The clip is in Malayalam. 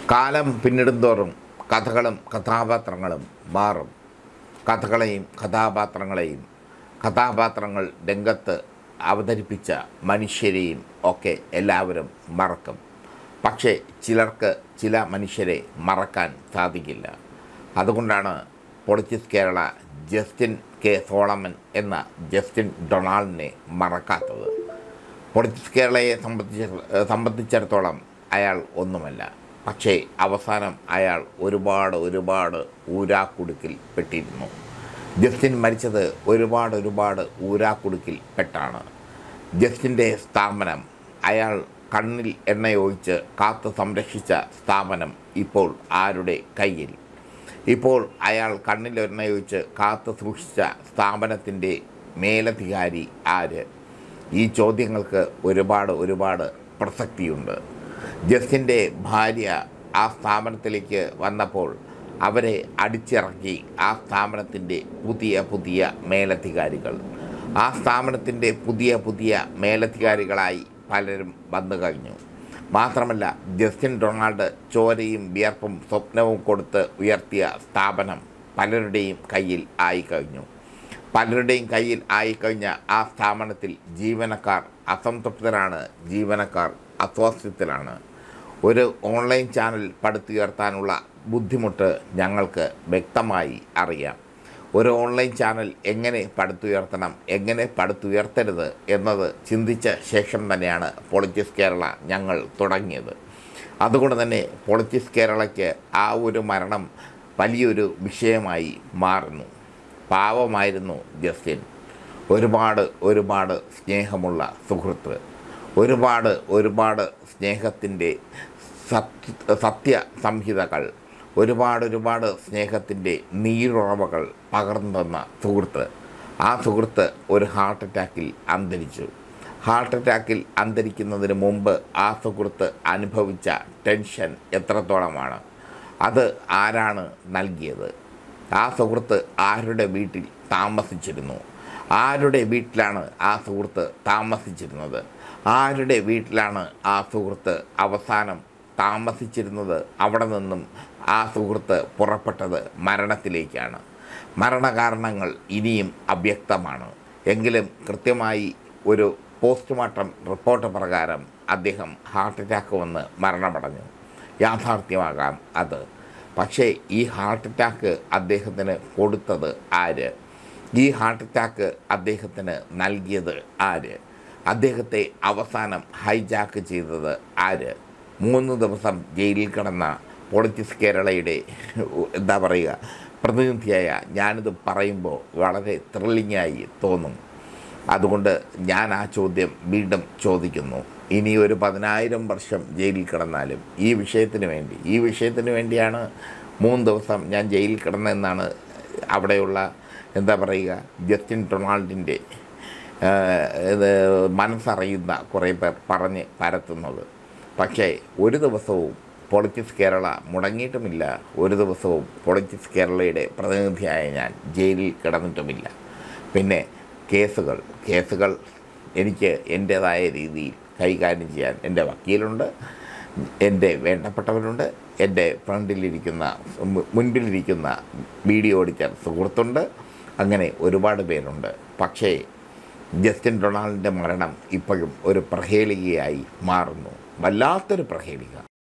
കാലം പിന്നിടുന്തോറും കഥകളും കഥാപാത്രങ്ങളും മാറും കഥകളെയും കഥാപാത്രങ്ങളെയും കഥാപാത്രങ്ങൾ രംഗത്ത് അവതരിപ്പിച്ച മനുഷ്യരെയും ഒക്കെ എല്ലാവരും മറക്കും പക്ഷേ ചിലർക്ക് ചില മനുഷ്യരെ മറക്കാൻ സാധിക്കില്ല അതുകൊണ്ടാണ് പൊളിറ്റിക്സ് കേരള ജസ്റ്റിൻ കെ സോളമൻ എന്ന ജസ്റ്റിൻ ഡൊണാൾഡിനെ മറക്കാത്തത് പൊളിറ്റിക്സ് കേരളയെ സംബന്ധിച്ച സംബന്ധിച്ചിടത്തോളം അയാൾ ഒന്നുമല്ല പക്ഷേ അവസാനം അയാൾ ഒരുപാട് ഒരുപാട് ഊരാക്കുടുക്കിൽ പെട്ടിരുന്നു ജസ്റ്റിൻ മരിച്ചത് ഒരുപാട് ഒരുപാട് ഊരാക്കുടുക്കിൽ പെട്ടാണ് ജസ്റ്റിൻ്റെ സ്ഥാപനം അയാൾ കണ്ണിൽ എണ്ണയൊഴിച്ച് കാത്തു സംരക്ഷിച്ച സ്ഥാപനം ഇപ്പോൾ ആരുടെ കയ്യിൽ ഇപ്പോൾ അയാൾ കണ്ണിൽ എണ്ണയൊഴിച്ച് കാത്തു സൂക്ഷിച്ച സ്ഥാപനത്തിൻ്റെ മേലധികാരി ആര് ഈ ചോദ്യങ്ങൾക്ക് ഒരുപാട് ഒരുപാട് പ്രസക്തിയുണ്ട് ജസ്റ്റിൻ്റെ ഭാര്യ ആ സ്ഥാപനത്തിലേക്ക് വന്നപ്പോൾ അവരെ അടിച്ചിറക്കി ആ സ്ഥാപനത്തിൻ്റെ പുതിയ പുതിയ മേലധികാരികൾ ആ സ്ഥാപനത്തിൻ്റെ പുതിയ പുതിയ മേലധികാരികളായി പലരും വന്നു കഴിഞ്ഞു മാത്രമല്ല ജസ്റ്റിൻ ഡൊണാൾഡ് ചോരയും വിയർപ്പും സ്വപ്നവും കൊടുത്ത് ഉയർത്തിയ സ്ഥാപനം പലരുടെയും കയ്യിൽ ആയിക്കഴിഞ്ഞു പലരുടെയും കയ്യിൽ ആയിക്കഴിഞ്ഞ ആ സ്ഥാപനത്തിൽ ജീവനക്കാർ അസംതൃപ്തരാണ് ജീവനക്കാർ അസ്വാസ്ഥ്യത്തിലാണ് ഒരു ഓൺലൈൻ ചാനൽ പടുത്തുയർത്താനുള്ള ബുദ്ധിമുട്ട് ഞങ്ങൾക്ക് വ്യക്തമായി അറിയാം ഒരു ഓൺലൈൻ ചാനൽ എങ്ങനെ പടുത്തുയർത്തണം എങ്ങനെ പടുത്തുയർത്തരുത് എന്നത് ചിന്തിച്ച ശേഷം തന്നെയാണ് പൊളിറ്റിക്സ് കേരള ഞങ്ങൾ തുടങ്ങിയത് അതുകൊണ്ട് തന്നെ പൊളിറ്റിക്സ് കേരളയ്ക്ക് ആ ഒരു മരണം വലിയൊരു വിഷയമായി മാറുന്നു പാവമായിരുന്നു ജസ്റ്റിൻ ഒരുപാട് ഒരുപാട് സ്നേഹമുള്ള സുഹൃത്ത് ഒരുപാട് ഒരുപാട് സ്നേഹത്തിൻ്റെ സത്യ സത്യ സംഹിതകൾ ഒരുപാട് ഒരുപാട് സ്നേഹത്തിൻ്റെ നീരുറവകൾ പകർന്നു തന്ന സുഹൃത്ത് ആ സുഹൃത്ത് ഒരു ഹാർട്ട് അറ്റാക്കിൽ അന്തരിച്ചു ഹാർട്ട് അറ്റാക്കിൽ അന്തരിക്കുന്നതിന് മുമ്പ് ആ സുഹൃത്ത് അനുഭവിച്ച ടെൻഷൻ എത്രത്തോളമാണ് അത് ആരാണ് നൽകിയത് ആ സുഹൃത്ത് ആരുടെ വീട്ടിൽ താമസിച്ചിരുന്നു ആരുടെ വീട്ടിലാണ് ആ സുഹൃത്ത് താമസിച്ചിരുന്നത് ആരുടെ വീട്ടിലാണ് ആ സുഹൃത്ത് അവസാനം താമസിച്ചിരുന്നത് അവിടെ നിന്നും ആ സുഹൃത്ത് പുറപ്പെട്ടത് മരണത്തിലേക്കാണ് മരണകാരണങ്ങൾ ഇനിയും അവ്യക്തമാണ് എങ്കിലും കൃത്യമായി ഒരു പോസ്റ്റ്മോർട്ടം റിപ്പോർട്ട് പ്രകാരം അദ്ദേഹം ഹാർട്ട് അറ്റാക്ക് വന്ന് മരണമടഞ്ഞു യാഥാർത്ഥ്യമാകാം അത് പക്ഷേ ഈ ഹാർട്ട് അറ്റാക്ക് അദ്ദേഹത്തിന് കൊടുത്തത് ആര് ഈ ഹാർട്ട് അറ്റാക്ക് അദ്ദേഹത്തിന് നൽകിയത് ആര് അദ്ദേഹത്തെ അവസാനം ഹൈജാക്ക് ചെയ്തത് ആര് മൂന്ന് ദിവസം ജയിലിൽ കിടന്ന പൊളിറ്റിക്സ് കേരളയുടെ എന്താ പറയുക പ്രതിനിധിയായ ഞാനിത് പറയുമ്പോൾ വളരെ ത്രില്ലിങ്ങായി തോന്നും അതുകൊണ്ട് ഞാൻ ആ ചോദ്യം വീണ്ടും ചോദിക്കുന്നു ഇനി ഒരു പതിനായിരം വർഷം ജയിലിൽ കിടന്നാലും ഈ വിഷയത്തിന് വേണ്ടി ഈ വിഷയത്തിന് വേണ്ടിയാണ് മൂന്ന് ദിവസം ഞാൻ ജയിലിൽ കിടന്നതെന്നാണ് അവിടെയുള്ള എന്താ പറയുക ജസ്റ്റിൻ ഡൊണാൾഡിൻ്റെ ഇത് മനസ്സറിയുന്ന കുറേ പേർ പറഞ്ഞ് പരത്തുന്നത് പക്ഷേ ഒരു ദിവസവും പൊളിറ്റിക്സ് കേരള മുടങ്ങിയിട്ടുമില്ല ഒരു ദിവസവും പൊളിറ്റിക്സ് കേരളയുടെ പ്രതിനിധിയായ ഞാൻ ജയിലിൽ കിടന്നിട്ടുമില്ല പിന്നെ കേസുകൾ കേസുകൾ എനിക്ക് എൻ്റേതായ രീതിയിൽ കൈകാര്യം ചെയ്യാൻ എൻ്റെ വക്കീലുണ്ട് എൻ്റെ വേണ്ടപ്പെട്ടവരുണ്ട് എൻ്റെ ഫ്രണ്ടിലിരിക്കുന്ന മു- മുൻപിലിരിക്കുന്ന വീഡിയോ എഡിറ്റർ സുഹൃത്തുണ്ട് അങ്ങനെ ഒരുപാട് പേരുണ്ട് പക്ഷേ ജസ്റ്റിൻ ഡൊണാൾഡിൻ്റെ മരണം ഇപ്പോഴും ഒരു പ്രഹേളികയായി മാറുന്നു വല്ലാത്തൊരു പ്രഹേളിക